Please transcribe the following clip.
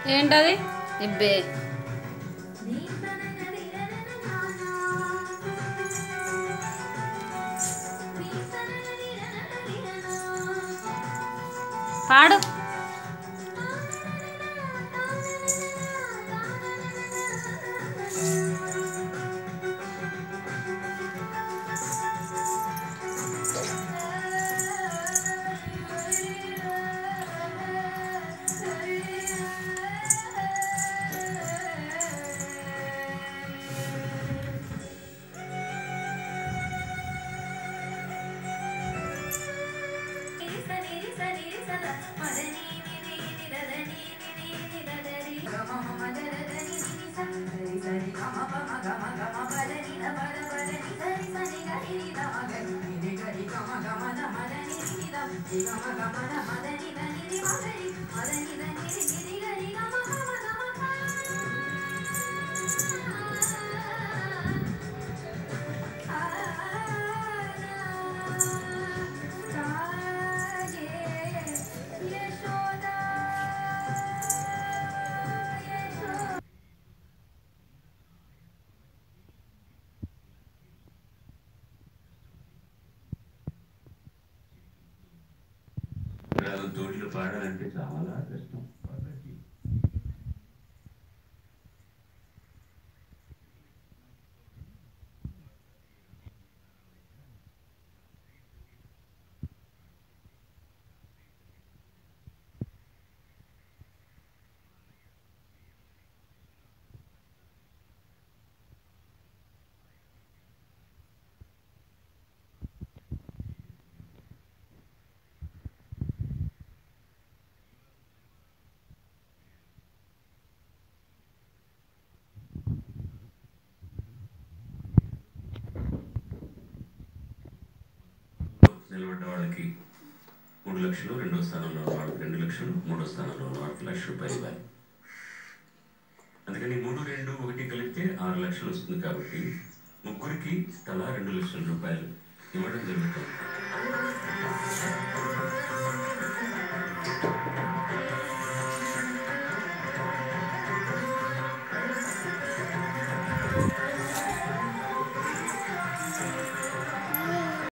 ఏంటది ఇబ్బే పాడు రాగం తోటిలో పాడాలంటే చాలా కష్టం వాళ్ళకి నిలబడ్డ వాళ్ళకి మూడు లక్షలు రెండో స్థానంలో ఉన్న వాళ్ళకి రెండు లక్షలు మూడో స్థానంలో ఉన్న వాళ్ళకి లక్ష రూపాయలు ఇవ్వాలి అందుకని మూడు రెండు ఒకటి కలిపితే ఆరు లక్షలు వస్తుంది కాబట్టి ముగ్గురికి తలా రెండు లక్షల రూపాయలు ఇవ్వడం జరుగుతుంది